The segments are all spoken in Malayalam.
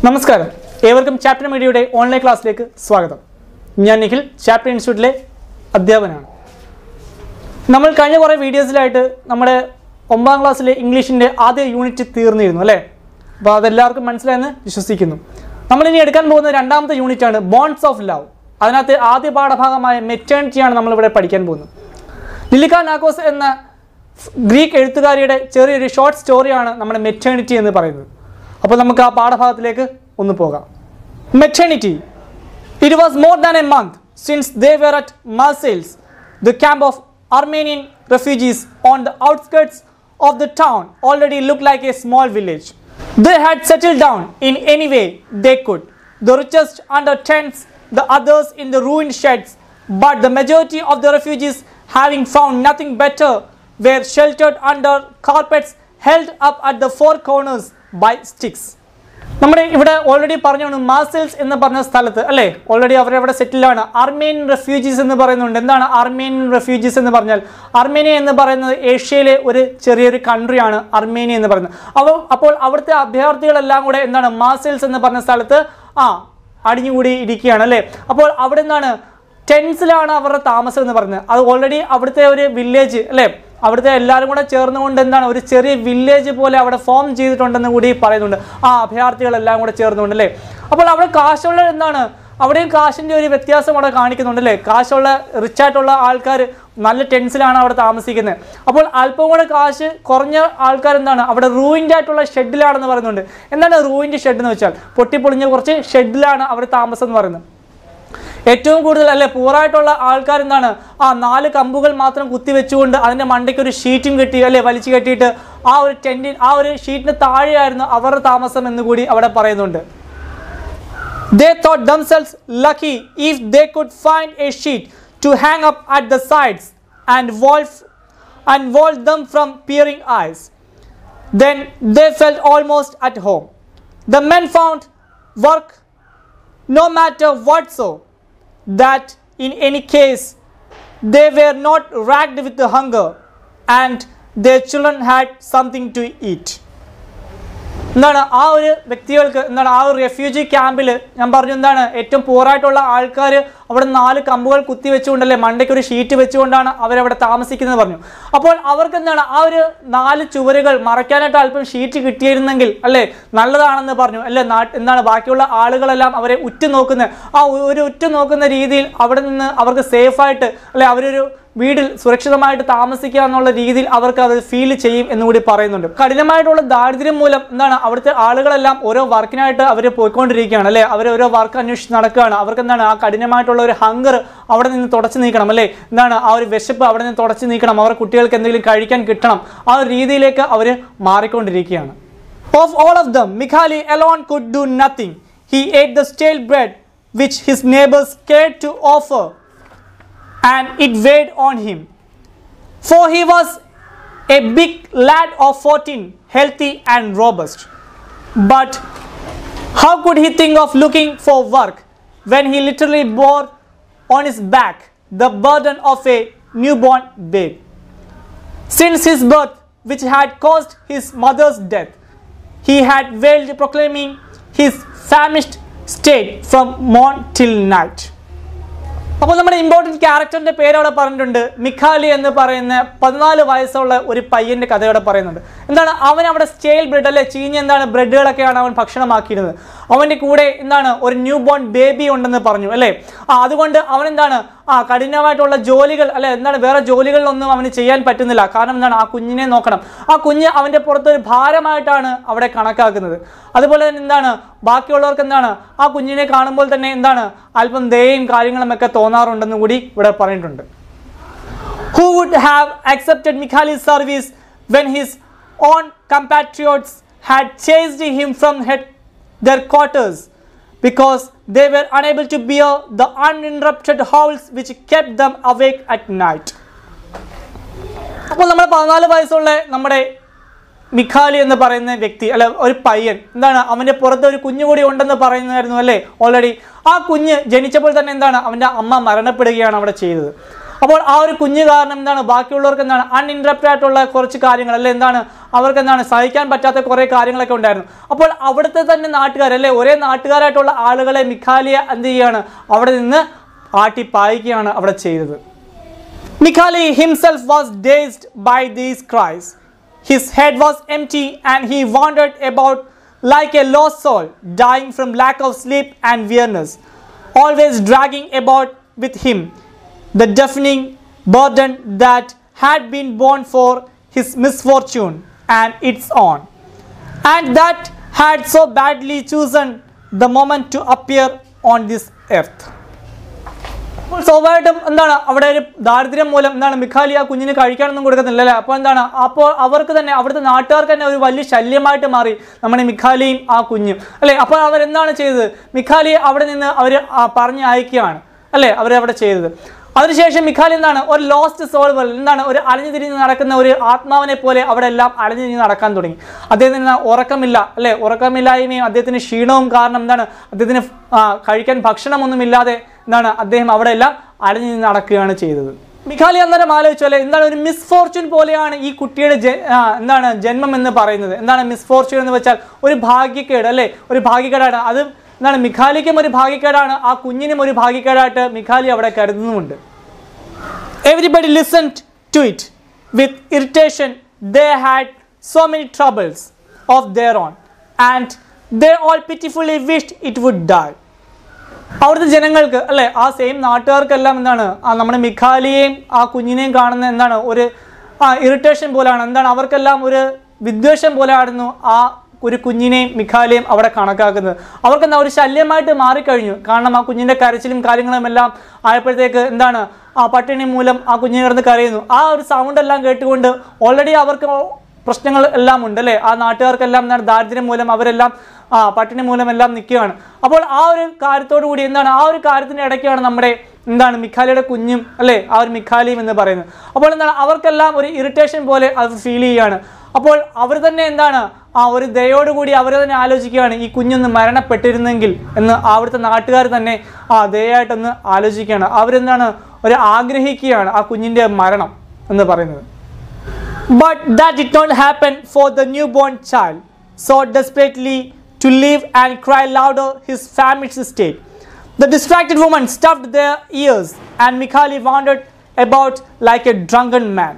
നമസ്കാരം ഏവർക്കും ചാപ്റ്റർ മീഡിയയുടെ ഓൺലൈൻ ക്ലാസ്സിലേക്ക് സ്വാഗതം ഞാൻ നിഖിൽ ചാപ്റ്റർ ഇൻസ്റ്റിറ്റ്യൂട്ടിലെ അധ്യാപകനാണ് നമ്മൾ കഴിഞ്ഞ കുറേ വീഡിയോസിലായിട്ട് നമ്മുടെ ഒമ്പതാം ക്ലാസ്സിലെ ഇംഗ്ലീഷിൻ്റെ ആദ്യ യൂണിറ്റ് തീർന്നിരുന്നു അല്ലേ അപ്പോൾ അതെല്ലാവർക്കും മനസ്സിലായെന്ന് വിശ്വസിക്കുന്നു നമ്മളിനി എടുക്കാൻ പോകുന്ന രണ്ടാമത്തെ യൂണിറ്റാണ് ബോൺസ് ഓഫ് ലവ് അതിനകത്ത് ആദ്യ പാഠഭാഗമായ മെറ്റേണിറ്റിയാണ് നമ്മളിവിടെ പഠിക്കാൻ പോകുന്നത് ലിലിക്ക നാക്കോസ് എന്ന ഗ്രീക്ക് എഴുത്തുകാരിയുടെ ചെറിയൊരു ഷോർട്ട് സ്റ്റോറിയാണ് നമ്മുടെ മെറ്റേണിറ്റി എന്ന് പറയുന്നത് അപ്പോൾ നമുക്ക് ആ പാഠഭാഗത്തിലേക്ക് ഒന്ന് പോകാം maternity it was more than a month since they were at Marseilles the camp of Armenian refugees on the outskirts of the town already look like a small village They had settled down in any way they could, the richest under tents, the others in the ruined sheds, but the majority of the refugees, having found nothing better, were sheltered under carpets held up at the four corners by sticks. നമ്മുടെ ഇവിടെ ഓൾറെഡി പറഞ്ഞാണ് മാസൽസ് എന്ന് പറഞ്ഞ സ്ഥലത്ത് അല്ലേ ഓൾറെഡി അവരവിടെ സെറ്റിലാണ് അർമേനിയൻ റെഫ്യൂജീസ് എന്ന് പറയുന്നുണ്ട് എന്താണ് അർമേനിയൻ റെഫ്യൂജീസ് എന്ന് പറഞ്ഞാൽ അർമേനിയ എന്ന് പറയുന്നത് ഏഷ്യയിലെ ഒരു ചെറിയൊരു കൺട്രിയാണ് അർമേനിയ എന്ന് പറയുന്നത് അപ്പോൾ അപ്പോൾ അവിടുത്തെ അഭയാർത്ഥികളെല്ലാം കൂടെ എന്താണ് മാസൽസ് എന്ന് പറഞ്ഞ സ്ഥലത്ത് ആ അടിഞ്ഞുകൂടി ഇരിക്കുകയാണ് അല്ലേ അപ്പോൾ അവിടെ നിന്നാണ് ടെൻസിലാണ് അവരുടെ താമസം എന്ന് പറയുന്നത് അത് ഓൾറെഡി അവിടുത്തെ ഒരു വില്ലേജ് അല്ലേ അവിടുത്തെ എല്ലാവരും കൂടെ ചേർന്നുകൊണ്ട് എന്താണ് ഒരു ചെറിയ വില്ലേജ് പോലെ അവിടെ ഫോം ചെയ്തിട്ടുണ്ടെന്ന് കൂടി പറയുന്നുണ്ട് ആ അഭയാർത്ഥികളെല്ലാം കൂടെ ചേർന്നുകൊണ്ട് അല്ലേ അപ്പോൾ അവിടെ കാശുള്ള എന്താണ് അവിടെയും കാശിൻ്റെ ഒരു വ്യത്യാസം അവിടെ കാണിക്കുന്നുണ്ട് അല്ലേ കാശുള്ള റിച്ച് ആയിട്ടുള്ള ആൾക്കാർ നല്ല ടെൻസിലാണ് അവിടെ താമസിക്കുന്നത് അപ്പോൾ അല്പം കൂടെ കാശ് കുറഞ്ഞ ആൾക്കാർ എന്താണ് അവിടെ റൂയിൻ്റെ ആയിട്ടുള്ള ഷെഡിലാണെന്ന് പറയുന്നുണ്ട് എന്താണ് റൂയിൻ്റെ ഷെഡ് എന്ന് വെച്ചാൽ പൊട്ടിപ്പൊളിഞ്ഞ കുറച്ച് ഷെഡിലാണ് അവർ താമസം എന്ന് പറയുന്നത് ഏറ്റവും കൂടുതൽ അല്ലെ പൂറായിട്ടുള്ള ആൾക്കാർ എന്താണ് ആ നാല് കമ്പുകൾ മാത്രം കുത്തി വെച്ചുകൊണ്ട് അതിൻ്റെ മണ്ടയ്ക്ക് ഒരു ഷീറ്റും കെട്ടി അല്ലെ വലിച്ചു കെട്ടിയിട്ട് ആ ഒരു ടെൻറ്റിൻ ആ ഒരു ഷീറ്റിന് താഴെയായിരുന്നു അവരുടെ താമസം എന്ന് കൂടി അവിടെ പറയുന്നുണ്ട് They thought themselves lucky if they could find a sheet to hang up at the sides and vault, and vault them from peering eyes. Then they felt almost at home. The men found work no matter what so, that in any case they were not racked with the hunger and their children had something to eat. എന്താണ് ആ ഒരു വ്യക്തികൾക്ക് എന്താണ് ആ ഒരു റെഫ്യൂജി ക്യാമ്പിൽ ഞാൻ പറഞ്ഞു എന്താണ് ഏറ്റവും പോറായിട്ടുള്ള ആൾക്കാർ അവിടെ നാല് കമ്പുകൾ കുത്തി വെച്ചുകൊണ്ടല്ലേ മണ്ടയ്ക്ക് ഒരു ഷീറ്റ് വെച്ചുകൊണ്ടാണ് അവരവിടെ താമസിക്കുന്നത് പറഞ്ഞു അപ്പോൾ അവർക്ക് എന്താണ് ആ ഒരു നാല് ചുവരുകൾ മറയ്ക്കാനായിട്ട് അല്പം ഷീറ്റ് കിട്ടിയിരുന്നെങ്കിൽ അല്ലേ നല്ലതാണെന്ന് പറഞ്ഞു അല്ലേ നാട്ട് എന്താണ് ബാക്കിയുള്ള ആളുകളെല്ലാം അവരെ ഉറ്റുനോക്കുന്ന ആ ഒരു ഉറ്റുനോക്കുന്ന രീതിയിൽ അവിടെ നിന്ന് അവർക്ക് സേഫായിട്ട് അല്ലെ അവരൊരു വീട്ടിൽ സുരക്ഷിതമായിട്ട് താമസിക്കുക എന്നുള്ള രീതിയിൽ അവർക്ക് അത് ഫീൽ ചെയ്യും എന്നുകൂടി പറയുന്നുണ്ട് കഠിനമായിട്ടുള്ള ദാരിദ്ര്യം മൂലം എന്താണ് അവിടുത്തെ ആളുകളെല്ലാം ഓരോ വർക്കിനായിട്ട് അവർ പോയിക്കൊണ്ടിരിക്കുകയാണ് അല്ലെ അവർ ഓരോ വർക്ക് അന്വേഷിച്ച് നടക്കുകയാണ് അവർക്ക് എന്താണ് ആ കഠിനമായിട്ടുള്ള ഒരു ഹങ്കർ അവിടെ നിന്ന് തുടച്ചു നീക്കണം അല്ലേ എന്താണ് ആ ഒരു വിശപ്പ് അവിടെ നിന്ന് തുടച്ചു നീക്കണം അവരുടെ കുട്ടികൾക്ക് എന്തെങ്കിലും കഴിക്കാൻ കിട്ടണം ആ ഒരു രീതിയിലേക്ക് അവർ മാറിക്കൊണ്ടിരിക്കുകയാണ് of all of them Mikhali alone could do nothing he ate the stale bread which his neighbours care to offer and it weighed on him. For he was a big lad of 14, healthy and robust. But how could he think of looking for work when he literally bore on his back the burden of a newborn babe? Since his birth, which had caused his mother's death, he had wailed proclaiming his famished state from morn till night. അപ്പോൾ നമ്മുടെ ഇമ്പോർട്ടൻറ്റ് ക്യാരക്ടറിന്റെ പേര് അവിടെ പറഞ്ഞിട്ടുണ്ട് മിഖാലി എന്ന് പറയുന്ന പതിനാല് വയസ്സുള്ള ഒരു പയ്യന്റെ കഥ അവിടെ പറയുന്നുണ്ട് എന്താണ് അവൻ അവിടെ സ്റ്റേൽ ബ്രെഡ് അല്ലെ ചീഞ്ഞ എന്താണ് ബ്രെഡുകളൊക്കെയാണ് അവൻ ഭക്ഷണമാക്കിയിരുന്നത് അവൻ്റെ കൂടെ എന്താണ് ഒരു ന്യൂ ബോൺ ബേബി ഉണ്ടെന്ന് പറഞ്ഞു അല്ലേ ആ അതുകൊണ്ട് അവൻ എന്താണ് ആ കഠിനമായിട്ടുള്ള ജോലികൾ അല്ലെ എന്താണ് വേറെ ജോലികളിലൊന്നും അവന് ചെയ്യാൻ പറ്റുന്നില്ല കാരണം എന്താണ് ആ കുഞ്ഞിനെ നോക്കണം ആ കുഞ്ഞ് അവൻ്റെ പുറത്ത് ഒരു ഭാരമായിട്ടാണ് അവിടെ കണക്കാക്കുന്നത് അതുപോലെ തന്നെ എന്താണ് ബാക്കിയുള്ളവർക്ക് എന്താണ് ആ കുഞ്ഞിനെ കാണുമ്പോൾ തന്നെ എന്താണ് അല്പം ദയയും കാര്യങ്ങളും ഒക്കെ തോന്നാറുണ്ടെന്ന് കൂടി ഇവിടെ പറഞ്ഞിട്ടുണ്ട് who would have accepted Mikhali's service when his own compatriots had chased him from head, their quarters because they were unable to bear the uninterrupted howls which kept them awake at night. അപ്പോൾ നമ്മുടെ പതിനാല് വയസ്സുള്ള നമ്മുടെ മിഖാലി എന്ന് പറയുന്ന വ്യക്തി അല്ല ഒരു പയ്യൻ എന്താണ് അവൻ്റെ പുറത്ത് ഒരു കുഞ്ഞു കൂടി ഉണ്ടെന്ന് പറയുന്നതായിരുന്നു അല്ലേ ഓൾറെഡി ആ കുഞ്ഞ് ജനിച്ചപ്പോൾ തന്നെ എന്താണ് അവൻ്റെ അമ്മ മരണപ്പെടുകയാണ് അവിടെ ചെയ്തത് അപ്പോൾ ആ ഒരു കുഞ്ഞ് കാരണം എന്താണ് ബാക്കിയുള്ളവർക്ക് എന്താണ് അൺഇൻറ്ററപ്റ്റഡ് ആയിട്ടുള്ള കുറച്ച് കാര്യങ്ങൾ അല്ലെ എന്താണ് അവർക്ക് എന്താണ് സഹിക്കാൻ പറ്റാത്ത കുറേ കാര്യങ്ങളൊക്കെ ഉണ്ടായിരുന്നു അപ്പോൾ അവിടുത്തെ തന്നെ നാട്ടുകാർ അല്ലെ ഒരേ നാട്ടുകാരായിട്ടുള്ള ആളുകളെ മിഖാലിയ എന്ത് ചെയ്യുകയാണ് അവിടെ നിന്ന് ആട്ടി പായിക്കുകയാണ് അവിടെ ചെയ്തത് Mikhali himself was dazed by these cries. His head was empty and he wandered about like a lost soul, dying from lack of sleep and weariness, always dragging about with him the deafening burden that had been borne for his misfortune and its own, and that had so badly chosen the moment to appear on this earth. അപ്പോൾ സ്വാഭാവികമായിട്ടും എന്താണ് അവിടെ ഒരു ദാരിദ്ര്യം മൂലം എന്താണ് മിഖാലി ആ കുഞ്ഞിന് കഴിക്കാനൊന്നും കൊടുക്കുന്നില്ല അല്ലേ അപ്പോൾ എന്താണ് അപ്പോൾ അവർക്ക് തന്നെ അവിടുത്തെ നാട്ടുകാർക്ക് തന്നെ ഒരു വലിയ ശല്യമായിട്ട് മാറി നമ്മുടെ മിഖാലിയും ആ കുഞ്ഞും അല്ലേ അപ്പോൾ അവരെന്താണ് ചെയ്തത് മിഖാലിയെ അവിടെ നിന്ന് അവർ പറഞ്ഞ് അയക്കുകയാണ് അല്ലേ അവർ അവിടെ ചെയ്തത് അതിനുശേഷം മിഖാലി എന്താണ് ഒരു ലോസ്റ്റ് സോൾ പോലെ എന്താണ് ഒരു അലഞ്ഞു തിരിഞ്ഞ് നടക്കുന്ന ഒരു ആത്മാവിനെ പോലെ അവിടെ എല്ലാം അലഞ്ഞു തിരിഞ്ഞ് നടക്കാൻ തുടങ്ങി അദ്ദേഹത്തിന് എന്താണ് ഉറക്കമില്ല അല്ലേ ഉറക്കമില്ലായ്മയും അദ്ദേഹത്തിന് ക്ഷീണവും കാരണം എന്താണ് അദ്ദേഹത്തിന് ആ, കഴിക്കാൻ ഭക്ഷണമൊന്നുമില്ലാതെ എന്താണ് അദ്ദേഹം അവിടെ എല്ലാം അലഞ്ഞു തിരിഞ്ഞ് നടക്കുകയാണ് ചെയ്തത് മിഖാലി അന്നേരം ആലോചിച്ചാലേ എന്താണ് ഒരു മിസ്ഫോർച്യൂൺ പോലെയാണ് ഈ കുട്ടിയുടെ ജ- ആ, എന്താണ് ജന്മം എന്ന് പറയുന്നത് എന്താണ് മിസ്ഫോർച്യൂൺ എന്ന് വെച്ചാൽ ഒരു ഭാഗ്യക്കേട് അല്ലേ ഒരു ഭാഗ്യക്കേടാണ് അത് എന്താണ് മിഖാലിക്കും ഒരു ഭാഗ്യക്കേടാണ് ആ കുഞ്ഞിനും ഒരു ഭാഗ്യക്കേടായിട്ട് മിഖാലി അവിടെ കരുതുന്നുമുണ്ട് Everybody listened to it with irritation. They had so many troubles of their own, and they all pitifully wished it would die. അവിടുത്തെ ജനങ്ങൾക്ക് അല്ലെ ആ സെയിം നാട്ടുകാർക്കെല്ലാം എന്താണ് ആ നമ്മുടെ മിഖാലിയെയും ആ കുഞ്ഞിനെയും കാണുന്ന എന്താണ് ഒരു ആ ഇറിറ്റേഷൻ പോലെയാണ് എന്താണ് അവർക്കെല്ലാം ഒരു വിദ്വേഷം പോലെയായിരുന്നു ആ ഒരു കുഞ്ഞിനെയും മിഖാലിയെയും അവിടെ കണക്കാക്കുന്നത് അവർക്ക് എന്താ ഒരു ശല്യമായിട്ട് മാറിക്കഴിഞ്ഞു കാരണം ആ കുഞ്ഞിൻ്റെ കരച്ചിലും കാര്യങ്ങളും എല്ലാം ആയപ്പോഴത്തേക്ക് എന്താണ് ആ പട്ടിണി മൂലം ആ കുഞ്ഞിനെ കിടന്ന് കരയുന്നു ആ ഒരു സൗണ്ട് എല്ലാം കേട്ടുകൊണ്ട് ഓൾറെഡി അവർക്ക് പ്രശ്നങ്ങൾ എല്ലാം ഉണ്ട് അല്ലേ ആ നാട്ടുകാർക്കെല്ലാം എന്താണ് ദാരിദ്ര്യം മൂലം അവരെല്ലാം ആ പട്ടിണി മൂലം എല്ലാം നിൽക്കുകയാണ് അപ്പോൾ ആ ഒരു കാര്യത്തോടു കൂടി എന്താണ് ആ ഒരു കാര്യത്തിൻ്റെ ഇടയ്ക്കാണ് നമ്മുടെ എന്താണ് മിഖാലിയുടെ കുഞ്ഞും അല്ലേ ആ ഒരു മിഖാലിയും എന്ന് പറയുന്നത് അപ്പോൾ എന്താണ് അവർക്കെല്ലാം ഒരു ഇറിറ്റേഷൻ പോലെ അത് ഫീൽ ചെയ്യുകയാണ് അപ്പോൾ അവർ തന്നെ എന്താണ് ആ ഒരു ദയോടുകൂടി അവർ തന്നെ ആലോചിക്കുകയാണ് ഈ കുഞ്ഞൊന്ന് മരണപ്പെട്ടിരുന്നെങ്കിൽ എന്ന് അവിടുത്തെ നാട്ടുകാർ തന്നെ ആ ദയായിട്ടൊന്ന് ആലോചിക്കുകയാണ് അവരെന്താണ് ഒരു ആഗ്രഹിക്കുകയാണ് ആ കുഞ്ഞിൻ്റെ മരണം എന്ന് പറയുന്നത് But that did not happen for the newborn child, sought desperately to live and cry louder his famished state. The distracted woman stuffed their ears, and Mikhali wandered about like a drunken man.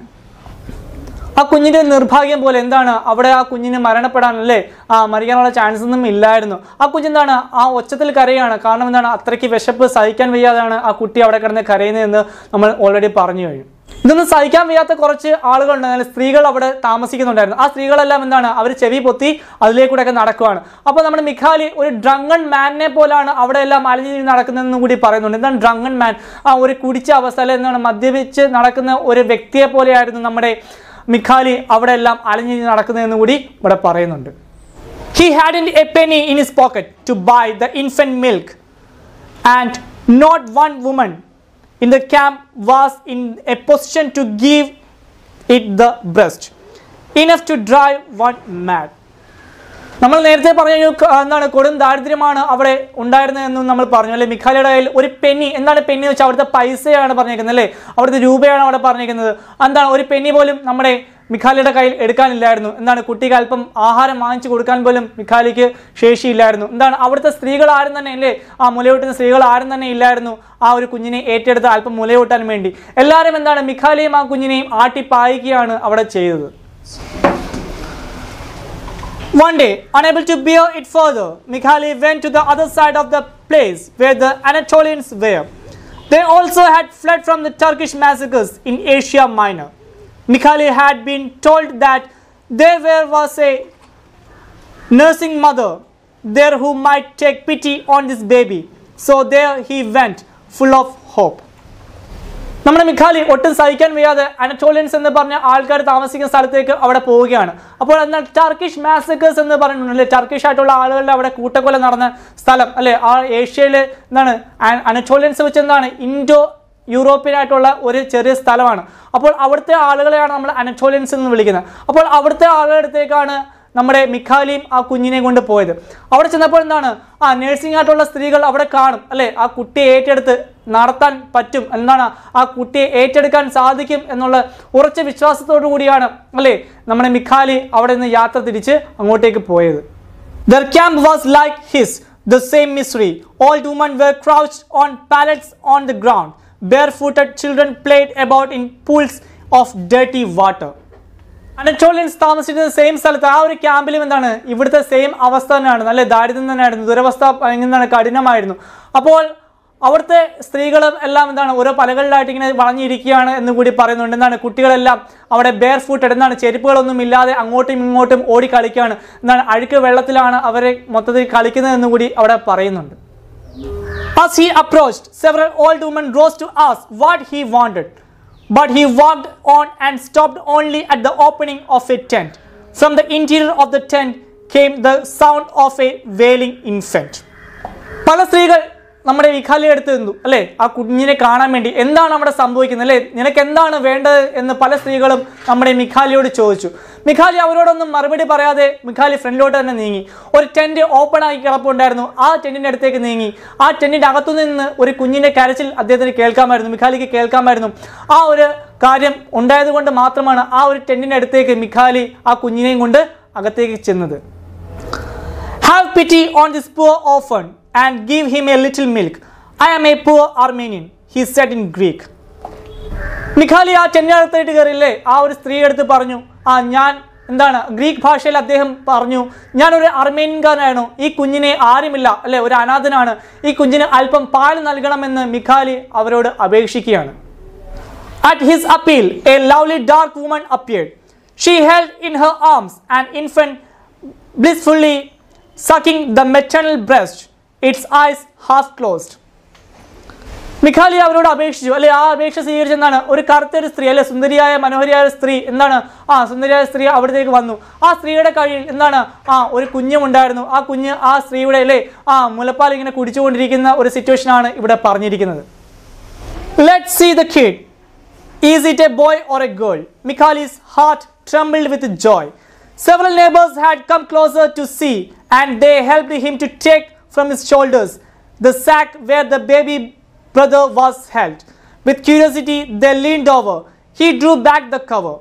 ആ കുഞ്ഞിന്റെ നിർഭാഗ്യം പോലെ എന്താണ് അവിടെ ആ കുഞ്ഞിന് മരണപ്പെടാനല്ലേ ആ മരിക്കാനുള്ള ചാൻസ് ഒന്നും ഇല്ലായിരുന്നു ആ കുഞ്ഞെന്താണ് ആ ഒച്ചത്തിൽ കരയാണ് കാരണം എന്താണ് അത്രയ്ക്ക് വിശപ്പ് സഹിക്കാൻ വയ്യാതാണ് ആ കുട്ടി അവിടെ കിടന്ന് കരയുന്നതെന്ന് നമ്മൾ ഓൾറെഡി പറഞ്ഞു കഴിഞ്ഞു ഇതൊന്നും സഹിക്കാൻ വയ്യാത്ത കുറച്ച് ആളുകളുണ്ട് അതായത് സ്ത്രീകൾ അവിടെ താമസിക്കുന്നുണ്ടായിരുന്നു ആ സ്ത്രീകളെല്ലാം എന്താണ് അവർ ചെവി പൊത്തി അതിലേക്കൂടെയൊക്കെ നടക്കുവാണ് അപ്പോൾ നമ്മുടെ മിഖാലി ഒരു ഡ്രങ്കൺ മാനിനെ പോലാണ് അവിടെ എല്ലാം അലിഞ്ഞു നടക്കുന്നതെന്നും കൂടി പറയുന്നുണ്ട് എന്താണ് ഡ്രങ്കൺ മാൻ ആ ഒരു കുടിച്ച അവസ്ഥ അല്ലെ എന്താണ് മദ്യപിച്ച് നടക്കുന്ന ഒരു വ്യക്തിയെ പോലെയായിരുന്നു നമ്മുടെ മിഖാലി അവിടെ എല്ലാം അലഞ്ഞു നടക്കുന്നതെന്ന് കൂടി ഇവിടെ പറയുന്നുണ്ട് he had a penny in his pocket to buy the infant milk and not one woman in the camp was in a position to give it the breast enough to drive one mad നമ്മൾ നേരത്തെ പറഞ്ഞു ക- എന്താണ് കൊടും ദാരിദ്ര്യമാണ് അവിടെ ഉണ്ടായിരുന്നതെന്നും നമ്മൾ പറഞ്ഞു അല്ലെ മിഖാലിയുടെ കയ്യിൽ ഒരു പെന്നി എന്താണ് പെന്നി എന്ന് വെച്ചാൽ അവിടുത്തെ പൈസയാണ് പറഞ്ഞേക്കുന്നത് അല്ലേ അവിടുത്തെ രൂപയാണ് അവിടെ പറഞ്ഞേക്കുന്നത് എന്താണ് ഒരു പെന്നി പോലും നമ്മുടെ മിഖാലിയുടെ കയ്യിൽ എടുക്കാനില്ലായിരുന്നു എന്താണ് കുട്ടിക്ക് അല്പം ആഹാരം വാങ്ങിച്ചു കൊടുക്കാൻ പോലും മിഖാലിക്ക് ശേഷിയില്ലായിരുന്നു എന്താണ് അവിടുത്തെ സ്ത്രീകൾ ആരും തന്നെ അല്ലേ ആ മുലയൂട്ടുന്ന സ്ത്രീകൾ ആരും തന്നെ ഇല്ലായിരുന്നു ആ ഒരു കുഞ്ഞിനെ ഏറ്റെടുത്ത് അല്പം മുലയൂട്ടാൻ വേണ്ടി എല്ലാവരും എന്താണ് മിഖാലിയും ആ കുഞ്ഞിനെയും ആട്ടിപ്പായിക്കുകയാണ് അവിടെ ചെയ്തത് One day, unable to bear it further, Mikhali went to the other side of the place where the Anatolians were. They also had fled from the Turkish massacres in Asia Minor. Mikhali had been told that there were, was a nursing mother there who might take pity on this baby. So there he went, full of hope. നമ്മുടെ മിഖാലി ഒട്ടും സഹിക്കാൻ വയ്യാതെ അനറ്റോളിയൻസ് എന്ന് പറഞ്ഞ ആൾക്കാർ താമസിക്കുന്ന സ്ഥലത്തേക്ക് അവിടെ പോവുകയാണ് അപ്പോൾ എന്നാൽ ടർക്കിഷ് മാസക്കേഴ്സ് എന്ന് പറയുന്നുണ്ട് അല്ലെ ടർക്കിഷ് ആയിട്ടുള്ള ആളുകളുടെ അവിടെ കൂട്ടക്കൊല നടന്ന സ്ഥലം അല്ലെ ആ ഏഷ്യയിൽ എന്താണ് അ- അനറ്റോളിയൻസ് വെച്ച് എന്താണ് ഇൻഡോ യൂറോപ്യൻ ആയിട്ടുള്ള ഒരു ചെറിയ സ്ഥലമാണ് അപ്പോൾ അവിടുത്തെ ആളുകളെയാണ് നമ്മൾ അനറ്റോളിയൻസ് എന്ന് വിളിക്കുന്നത് അപ്പോൾ അവിടുത്തെ ആളുകളുടെ അടുത്തേക്കാണ് നമ്മുടെ മിഖാലിയും ആ കുഞ്ഞിനെ കൊണ്ട് പോയത് അവിടെ ചെന്നപ്പോൾ എന്താണ് ആ നേഴ്സിംഗ് ആയിട്ടുള്ള സ്ത്രീകൾ അവിടെ കാണും അല്ലേ ആ കുട്ടിയെ ഏറ്റെടുത്ത് നടത്താൻ പറ്റും എന്താണ് ആ കുട്ടിയെ ഏറ്റെടുക്കാൻ സാധിക്കും എന്നുള്ള ഉറച്ച വിശ്വാസത്തോടു കൂടിയാണ് അല്ലേ നമ്മുടെ മിഖാലി അവിടെ നിന്ന് യാത്ര തിരിച്ച് അങ്ങോട്ടേക്ക് പോയത് Their camp was like his, the same misery. Old women were crouched on pallets on the ground. Barefooted children played about in pools of dirty water. അനറ്റോളിയൻസ് താമസിച്ചിരുന്ന സെയിം സ്ഥലത്ത് ആ ഒരു ക്യാമ്പിലും എന്താണ് ഇവിടുത്തെ സെയിം അവസ്ഥ തന്നെയാണ് നല്ല ദാരിദ്ര്യം തന്നെയായിരുന്നു ദുരവസ്ഥ എന്താണ് കഠിനമായിരുന്നു അപ്പോൾ അവിടുത്തെ സ്ത്രീകളും എല്ലാം എന്താണ് ഓരോ പലകളിലായിട്ട് ഇങ്ങനെ വളഞ്ഞിരിക്കുകയാണ് എന്ന് കൂടി പറയുന്നുണ്ട് എന്താണ് കുട്ടികളെല്ലാം അവിടെ ബെയർ ഫുട്ടഡ് എന്താണ് ചെരുപ്പുകളൊന്നും ഇല്ലാതെ അങ്ങോട്ടും ഇങ്ങോട്ടും ഓടി കളിക്കുകയാണ് എന്താണ് അഴുക്ക് വെള്ളത്തിലാണ് അവരെ മൊത്തത്തിൽ കളിക്കുന്നത് എന്ന് കൂടി അവിടെ പറയുന്നുണ്ട് As he approached, several old women rose to ask what he wanted. But he walked on and stopped only at the opening of a tent. From the interior of the tent came the sound of a wailing infant. പല സ്ത്രീകൾ നമ്മുടെ വിഖാലി എടുത്ത് നിന്നു അല്ലേ ആ കുഞ്ഞിനെ കാണാൻ വേണ്ടി എന്താണ് അവിടെ സംഭവിക്കുന്നത് അല്ലേ നിനക്ക് എന്താണ് വേണ്ടത് എന്ന് പല സ്ത്രീകളും നമ്മുടെ മിഖാലിയോട് ചോദിച്ചു മിഖാലി അവരോടൊന്നും മറുപടി പറയാതെ മിഖാലി ഫ്രണ്ടിലോട്ട് തന്നെ നീങ്ങി ഒരു ടെന്റ് ഓപ്പൺ ആക്കി കിടപ്പുണ്ടായിരുന്നു ആ ടെന്റിന്റെ അടുത്തേക്ക് നീങ്ങി ആ ടെന്റിന്റെ അകത്തു നിന്ന് ഒരു കുഞ്ഞിന്റെ കരച്ചിൽ അദ്ദേഹത്തിന് കേൾക്കാമായിരുന്നു മിഖാലിക്ക് കേൾക്കാമായിരുന്നു ആ ഒരു കാര്യം ഉണ്ടായത് കൊണ്ട് മാത്രമാണ് ആ ഒരു ടെന്റിന്റെ അടുത്തേക്ക് മിഖാലി ആ കുഞ്ഞിനെയും കൊണ്ട് അകത്തേക്ക് ചെന്നത് Have pity on this poor orphan and give him a little milk. I am a poor Armenian, he said in Greek. മിഖാലി ആ ചെന്നകത്തായിട്ട് കയറിയില്ലേ ആ ഒരു സ്ത്രീ എടുത്ത് പറഞ്ഞു ആ ഞാൻ എന്താണ് ഗ്രീക്ക് ഭാഷയിൽ അദ്ദേഹം പറഞ്ഞു ഞാനൊരു അർമേനിയൻകാരനായിരുന്നു ഈ കുഞ്ഞിനെ ആരുമില്ല അല്ലെ ഒരു അനാഥനാണ് ഈ കുഞ്ഞിന് അല്പം പാൽ നൽകണമെന്ന് മിഖാലി അവരോട് അപേക്ഷിക്കുകയാണ് At his appeal, a lovely dark woman appeared. She held in her arms an infant blissfully sucking the maternal breast, its eyes half closed. മിഖാലി അവരോട് അപേക്ഷിച്ചു അല്ലെ ആ അപേക്ഷ സ്വീകരിച്ചെന്താണ് ഒരു കറുത്തൊരു സ്ത്രീ അല്ലെ സുന്ദരിയായ മനോഹരിയായ സ്ത്രീ എന്താണ് ആ സുന്ദരിയായ സ്ത്രീ അവിടത്തേക്ക് വന്നു ആ സ്ത്രീയുടെ കയ്യിൽ എന്താണ് ആ ഒരു കുഞ്ഞുമുണ്ടായിരുന്നു ആ കുഞ്ഞ് ആ സ്ത്രീയുടെ അല്ലേ ആ മുലപ്പാൽ ഇങ്ങനെ കുടിച്ചുകൊണ്ടിരിക്കുന്ന ഒരു സിറ്റുവേഷൻ ആണ് ഇവിടെ പറഞ്ഞിരിക്കുന്നത് let see the kid Is it a boy or a girl? Mikhali's heart trembled with joy. Several neighbors had come closer to see, and they helped him to take from his shoulders the sack where the baby brother was held. With curiosity, they leaned over. He drew back the cover.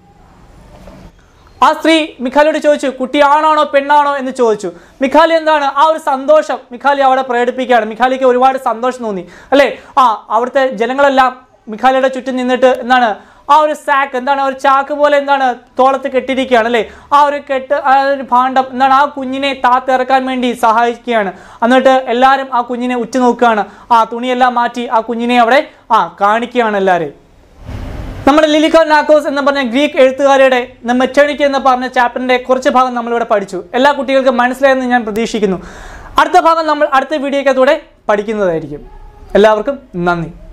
ആ സ്ത്രീ മിഖാലിയോട് ചോദിച്ചു കുട്ടി ആണാണോ പെണ്ണാണോ എന്ന് ചോദിച്ചു മിഖാലി എന്താണ് ആ ഒരു സന്തോഷം മിഖാലി അവിടെ പ്രകടിപ്പിക്കുകയാണ് മിഖാലിക്ക് ഒരുപാട് സന്തോഷം തോന്നി അല്ലേ ആ അവിടുത്തെ ജനങ്ങളെല്ലാം മിഖാലിയുടെ ചുറ്റും നിന്നിട്ട് എന്താണ് ആ ഒരു സാക്ക് എന്താണ് ആ ഒരു ചാക്ക് പോലെ എന്താണ് തോളത്ത് കെട്ടിയിരിക്കുകയാണ് അല്ലേ ആ ഒരു കെട്ട് ആ ഒരു ഭാണ്ഡം എന്താണ് ആ കുഞ്ഞിനെ താത്തിറക്കാൻ വേണ്ടി സഹായിക്കുകയാണ് എന്നിട്ട് എല്ലാവരും ആ കുഞ്ഞിനെ ഉറ്റുനോക്കുകയാണ് ആ തുണിയെല്ലാം മാറ്റി ആ കുഞ്ഞിനെ അവിടെ ആ കാണിക്കുകയാണ് എല്ലാവരെയും നമ്മുടെ ലിലിക്കോ നാക്കോസ് എന്ന് പറഞ്ഞ ഗ്രീക്ക് എഴുത്തുകാരുടെ ദ മെറ്റേണിറ്റി എന്ന് പറഞ്ഞ ചാപ്റ്ററിന്റെ കുറച്ച് ഭാഗം നമ്മളിവിടെ പഠിച്ചു എല്ലാ കുട്ടികൾക്കും മനസ്സിലായെന്ന് ഞാൻ പ്രതീക്ഷിക്കുന്നു അടുത്ത ഭാഗം നമ്മൾ അടുത്ത വീഡിയോക്കകത്തൂടെ പഠിക്കുന്നതായിരിക്കും എല്ലാവർക്കും നന്ദി